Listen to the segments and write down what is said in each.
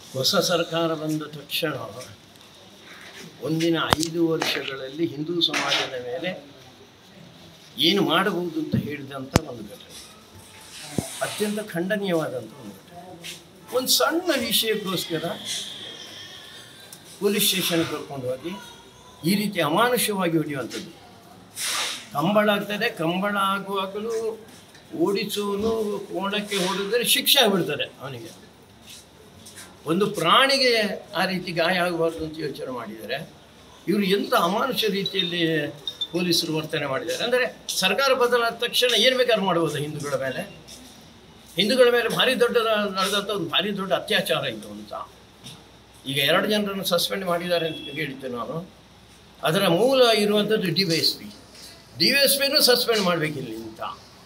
ಹೊಸ ಸರ್ಕಾರ ಬಂದ ತಕ್ಷಣ ಒಂದಿನ ಐದು ವರ್ಷಗಳಲ್ಲಿ ಹಿಂದೂ ಸಮಾಜದ ಮೇಲೆ ಏನು ಮಾಡಬಹುದು ಅಂತ ಹೇಳಿದಂಥ ಒಂದು ಘಟನೆ ಅತ್ಯಂತ ಖಂಡನೀಯವಾದಂಥ ಒಂದು ಘಟನೆ ಒಂದು ಸಣ್ಣ ವಿಷಯಕ್ಕೋಸ್ಕರ ಪೊಲೀಸ್ ಸ್ಟೇಷನ್ಗೆ ಕರ್ಕೊಂಡು ಹೋಗಿ ಈ ರೀತಿ ಅಮಾನುಷವಾಗಿ ಹೊಡೆಯುವಂಥದ್ದು ಕಂಬಳ ಆಗ್ತದೆ ಕಂಬಳ ಆಗುವಾಗಲೂ ಓಡಿಸುವನು ಕೋಣಕ್ಕೆ ಹೊಡೆದರೆ ಶಿಕ್ಷೆ ಆಗಿಬಿಡ್ತದೆ ಅವನಿಗೆ ಒಂದು ಪ್ರಾಣಿಗೆ ಆ ರೀತಿ ಗಾಯ ಆಗಬಾರ್ದು ಅಂತ ಯೋಚನೆ ಮಾಡಿದ್ದಾರೆ ಇವರು ಎಂಥ ಅಮಾನುಷ ರೀತಿಯಲ್ಲಿ ಪೊಲೀಸರು ವರ್ತನೆ ಮಾಡಿದ್ದಾರೆ ಅಂದರೆ ಸರ್ಕಾರ ಬದಲಾದ ತಕ್ಷಣ ಏನು ಬೇಕಾದ್ರೂ ಮಾಡ್ಬೋದು ಹಿಂದೂಗಳ ಮೇಲೆ ಹಿಂದೂಗಳ ಮೇಲೆ ಭಾರಿ ದೊಡ್ಡ ನಡೆದಂಥ ಒಂದು ಭಾರಿ ದೊಡ್ಡ ಅತ್ಯಾಚಾರ ಇದು ಅಂತ ಈಗ ಎರಡು ಜನರನ್ನು ಸಸ್ಪೆಂಡ್ ಮಾಡಿದ್ದಾರೆ ಅಂತ ಹೇಳಿದ್ದೆ ನಾನು ಅದರ ಮೂಲ ಇರುವಂಥದ್ದು D Y S P D Y S ಪಿನೂ ಸಸ್ಪೆಂಡ್ ಮಾಡಬೇಕಿಲ್ಲ ಅಂತ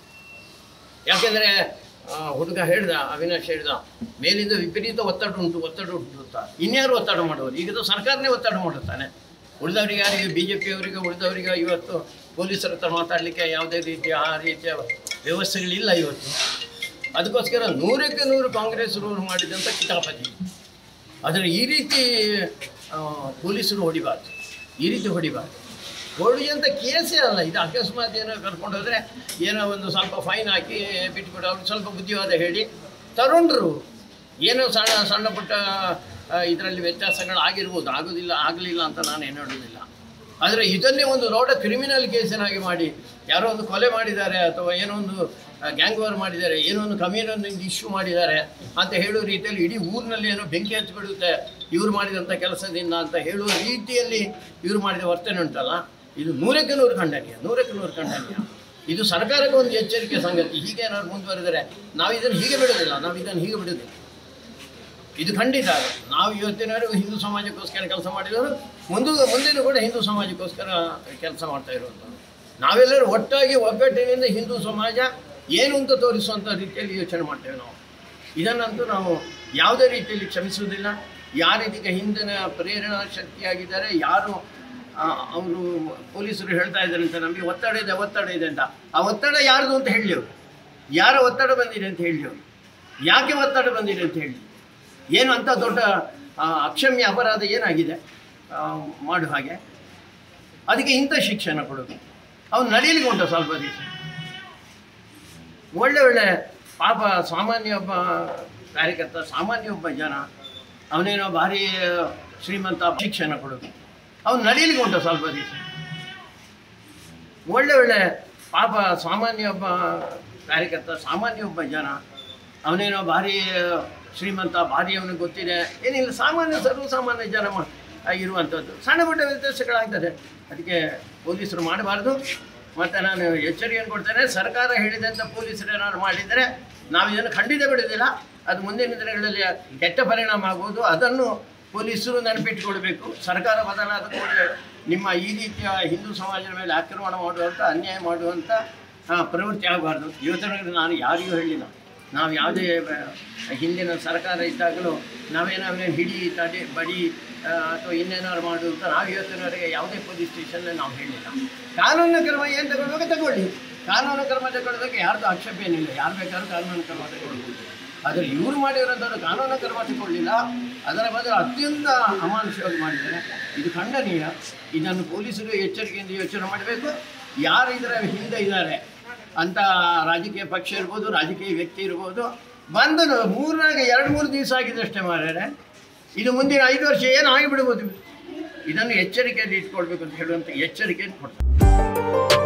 ಯಾಕೆಂದರೆ ಹುಡುಗ ಹೇಳ್ದ ಅವಿನಾಶ್ ಹೇಳ್ದ ಮೇಲಿಂದ ವಿಪರೀತ ಒತ್ತಡ ಉಂಟು ಒತ್ತಡ ಉಂಟು ಅಂತ ಇನ್ಯಾರು ಒತ್ತಡ ಮಾಡುವುದು ಈಗ ಸರ್ಕಾರನೇ ಒತ್ತಡ ಮಾಡುತ್ತಾನೆ ಉಳಿದವರಿಗೆ ಯಾರಿಗೆ ಬಿ ಜೆ ಪಿಯವರಿಗೆ ಉಳಿದವರಿಗೆ ಇವತ್ತು ಪೊಲೀಸರ ಹತ್ರ ಮಾತಾಡಲಿಕ್ಕೆ ಯಾವುದೇ ರೀತಿಯ ಆ ರೀತಿಯ ವ್ಯವಸ್ಥೆಗಳಿಲ್ಲ ಇವತ್ತು ಅದಕ್ಕೋಸ್ಕರ ನೂರಕ್ಕೆ ನೂರು ಕಾಂಗ್ರೆಸ್ನವರು ಮಾಡಿದಂಥ ಕಿತಾಪತಿ ಆದರೆ ಈ ರೀತಿ ಆ, ಪೊಲೀಸರು ಹೊಡಿಬಾರ್ದು ಈ ರೀತಿ ಹೊಡಿಬಾರ್ದು ಹೊಡೆಯುವಂಥ ಕೇಸೇ ಅಲ್ಲ ಇದು ಅಕಸ್ಮಾತ್ ಏನೋ ಕರ್ಕೊಂಡು ಹೋದರೆ ಏನೋ ಒಂದು ಸ್ವಲ್ಪ ಫೈನ್ ಹಾಕಿ ಬಿಟ್ಬಿಟ್ಟು ಅವ್ರಿಗೆ ಸ್ವಲ್ಪ ಬುದ್ಧಿವಾದ ಹೇಳಿ ತಗೊಂಡ್ರು ಏನೋ ಸಣ್ಣ ಸಣ್ಣ ಪುಟ್ಟ ಇದರಲ್ಲಿ ವ್ಯತ್ಯಾಸಗಳು ಆಗಿರ್ಬೋದು ಆಗೋದಿಲ್ಲ ಆಗಲಿಲ್ಲ ಅಂತ ನಾನು ಏನು ಹೇಳೋದಿಲ್ಲ ಆದರೆ ಇದನ್ನೇ ಒಂದು ದೊಡ್ಡ ಕ್ರಿಮಿನಲ್ ಕೇಸಿನಾಗಿ ಮಾಡಿ ಯಾರೋ ಒಂದು ಕೊಲೆ ಮಾಡಿದ್ದಾರೆ ಅಥವಾ ಏನೋ ಒಂದು ಗ್ಯಾಂಗ್ ವಾರ್ ಮಾಡಿದ್ದಾರೆ ಏನೋ ಒಂದು ಕಮ್ಯುನಲ್ ಇಶ್ಯೂ ಮಾಡಿದ್ದಾರೆ ಅಂತ ಹೇಳೋ ರೀತಿಯಲ್ಲಿ ಇಡೀ ಊರಿನಲ್ಲಿ ಏನೋ ಬೆಂಕಿ ಹಚ್ಚಿಬಿಡುತ್ತೆ ಇವರು ಮಾಡಿದಂಥ ಕೆಲಸದಿಂದ ಅಂತ ಹೇಳುವ ರೀತಿಯಲ್ಲಿ ಇವರು ಮಾಡಿದ ವರ್ತನೆ ಉಂಟಲ್ಲ ಇದು ನೂರಕ್ಕೆ ನೂರು ಖಂಡನೀಯ ನೂರಕ್ಕೆ ನೂರು ಖಂಡನೀಯ ಇದು ಸರ್ಕಾರಕ್ಕೆ ಒಂದು ಎಚ್ಚರಿಕೆ ಸಂಗತಿ ಹೀಗೆ ಏನಾದ್ರು ಮುಂದುವರೆದರೆ ನಾವು ಇದನ್ನು ಹೀಗೆ ಬಿಡೋದಿಲ್ಲ ನಾವು ಇದನ್ನು ಹೀಗೆ ಬಿಡೋದಿಲ್ಲ ಇದು ಖಂಡಿತ ನಾವು ಇವತ್ತಿನವರೆಗೂ ಹಿಂದೂ ಸಮಾಜಕ್ಕೋಸ್ಕರ ಕೆಲಸ ಮಾಡಿದವರು ಮುಂದೆ ಮುಂದಿನ ಕೂಡ ಹಿಂದೂ ಸಮಾಜಕ್ಕೋಸ್ಕರ ಕೆಲಸ ಮಾಡ್ತಾ ಇರುವಂಥದ್ದು ನಾವೆಲ್ಲರೂ ಒಟ್ಟಾಗಿ ಒಗ್ಗಟ್ಟಿನಿಂದ ಹಿಂದೂ ಸಮಾಜ ಏನು ಅಂತ ತೋರಿಸುವಂಥ ರೀತಿಯಲ್ಲಿ ಯೋಚನೆ ಮಾಡ್ತೇವೆ ನಾವು ಇದನ್ನಂತೂ ನಾವು ಯಾವುದೇ ರೀತಿಯಲ್ಲಿ ಕ್ಷಮಿಸುವುದಿಲ್ಲ ಯಾರು ಇದಕ್ಕೆ ಹಿಂದಿನ ಪ್ರೇರಣಾ ಶಕ್ತಿಯಾಗಿದ್ದಾರೆ ಯಾರು ಅವರು ಪೊಲೀಸರು ಹೇಳ್ತಾ ಇದ್ದಾರೆ ಅಂತ ನಮಗೆ ಒತ್ತಡ ಇದೆ ಒತ್ತಡ ಇದೆ ಅಂತ ಆ ಒತ್ತಡ ಯಾರ್ದು ಅಂತ ಹೇಳಿ ಅವರು ಯಾರ ಒತ್ತಡ ಬಂದಿದೆ ಅಂತ ಹೇಳಿ ಅವರು ಯಾಕೆ ಒತ್ತಡ ಬಂದಿದೆ ಅಂತ ಹೇಳಿ ಏನು ಅಂತ ದೊಡ್ಡ ಆ, ಅಕ್ಷಮ್ಯ ಅಪರಾಧ ಏನಾಗಿದೆ ಆ, ಮಾಡು ಹಾಗೆ ಅದಕ್ಕೆ ಇಂಥ ಶಿಕ್ಷಣ ಕೊಡೋದು ಅವ್ನು ನಡೀಲಿಕ್ಕೆ ಉಂಟು ಸ್ವಲ್ಪ ದಿವಸ ಒಳ್ಳೆ ಒಳ್ಳೆ ಪಾಪ ಸಾಮಾನ್ಯ ಒಬ್ಬ ಕಾರ್ಯಕರ್ತ ಸಾಮಾನ್ಯ ಒಬ್ಬ ಜನ ಅವನೇನೋ ಭಾರಿ ಶ್ರೀಮಂತ ಶಿಕ್ಷಣ ಕೊಡೋದು ಅವ್ನು ನಡೀಲಿಕ್ಕೆ ಉಂಟು ಸ್ವಲ್ಪ ದಿವಸ ಒಳ್ಳೆ ಒಳ್ಳೆ ಪಾಪ ಸಾಮಾನ್ಯ ಒಬ್ಬ ಕಾರ್ಯಕರ್ತ ಸಾಮಾನ್ಯ ಒಬ್ಬ ಜನ ಅವನೇನೋ ಭಾರಿ ಶ್ರೀಮಂತ ಭಾರಿ ಅವನಿಗೆ ಗೊತ್ತಿದೆ ಏನಿಲ್ಲ ಸಾಮಾನ್ಯ ಸರ್ವಸಾಮಾನ್ಯ ಜನ ಮ- ಇರುವಂಥದ್ದು ಸಣ್ಣ ಪುಟ್ಟ ವ್ಯತ್ಯಾಸಗಳಾಗ್ತದೆ ಅದಕ್ಕೆ ಪೊಲೀಸರು ಮಾಡಬಾರ್ದು ಮತ್ತು ನಾನು ಎಚ್ಚರಿಕೆಯನ್ನು ಕೊಡ್ತೇನೆ ಸರ್ಕಾರ ಹೇಳಿದಂಥ ಪೊಲೀಸರು ಏನಾದ್ರು ಮಾಡಿದರೆ ನಾವು ಇದನ್ನು ಖಂಡಿತ ಬಿಡೋದಿಲ್ಲ ಅದು ಮುಂದಿನ ದಿನಗಳಲ್ಲಿ ಕೆಟ್ಟ ಪರಿಣಾಮ ಆಗ್ಬೋದು ಅದನ್ನು ಪೊಲೀಸರು ನೆನಪಿಟ್ಟುಕೊಳ್ಬೇಕು ಸರ್ಕಾರ ಬದಲಾದ ಕೂಡಲೇ ನಿಮ್ಮ ಈ ರೀತಿಯ ಹಿಂದೂ ಸಮಾಜದ ಮೇಲೆ ಆಕ್ರಮಣ ಮಾಡುವಂಥ ಅನ್ಯಾಯ ಮಾಡುವಂಥ ಆ, ಪ್ರವೃತ್ತಿ ಆಗಬಾರ್ದು ಇವತ್ತಿನ ನಾನು ಯಾರಿಗೂ ಹೇಳಿಲ್ಲ ನಾವು ಯಾವುದೇ ಬ- ಹಿಂದಿನ ಸರ್ಕಾರ ಇದ್ದಾಗಲೂ ನಾವೇನಾದ್ರು ಹಿಡಿ ತಡೆ ಬಡಿ ಆ, ಅಥವಾ ಇನ್ನೇನಾದ್ರು ಮಾಡು ಅಂತ ನಾವು ಇವತ್ತಿನವರೆಗೆ ಯಾವುದೇ ಪೊಲೀಸ್ ಸ್ಟೇಷನ್ನಲ್ಲಿ ನಾವು ಹೇಳಿಲ್ಲ ಕಾನೂನು ಕ್ರಮ ಏನು ತಗೊಳ್ಬೇಕು ತಗೊಳ್ಳಿ ಕಾನೂನು ಕ್ರಮ ತಗೊಳ್ಳೋದಕ್ಕೆ ಯಾರ್ದು ಆಕ್ಷೇಪ ಏನಿಲ್ಲ ಯಾರು ಬೇಕಾದ್ರೂ ಕಾನೂನು ಕ್ರಮ ತಗೊಳ್ಬೋದು ಆದರೆ ಇವರು ಮಾಡಿರೋಂಥವ್ರು ಕಾನೂನು ಕ್ರಮ ತಗೊಳ್ಳಿಲ್ಲ ಅದರ ಬದಲು ಅತ್ಯಂತ ಅಮಾನುಷವಾಗಿ ಮಾಡಿದ್ದಾರೆ ಇದು ಖಂಡನೀಯ ಇದನ್ನು ಪೊಲೀಸರು ಎಚ್ಚರಿಕೆಯಿಂದ ಯೋಚನೆ ಮಾಡಬೇಕು ಯಾರು ಇದರ ಹಿಂದೆ ಇದ್ದಾರೆ ಅಂತ ರಾಜಕೀಯ ಪಕ್ಷ ಇರ್ಬೋದು ರಾಜಕೀಯ ವ್ಯಕ್ತಿ ಇರ್ಬೋದು ಬಂದು ಮೂರ್ನಾಗ ಎರಡು ಮೂರು ದಿವಸ ಆಗಿದೆ ಅಷ್ಟೇ ಮಾರ್ಯಾರೆ ಇದು ಮುಂದಿನ ಐದು ವರ್ಷ ಏನು ಆಗಿಬಿಡ್ಬೋದು ಇದನ್ನು ಎಚ್ಚರಿಕೆಯಲ್ಲಿ ಇಟ್ಕೊಳ್ಬೇಕು ಅಂತ ಹೇಳುವಂಥ ಎಚ್ಚರಿಕೆಯನ್ನು ಕೊಡ್ತಾರೆ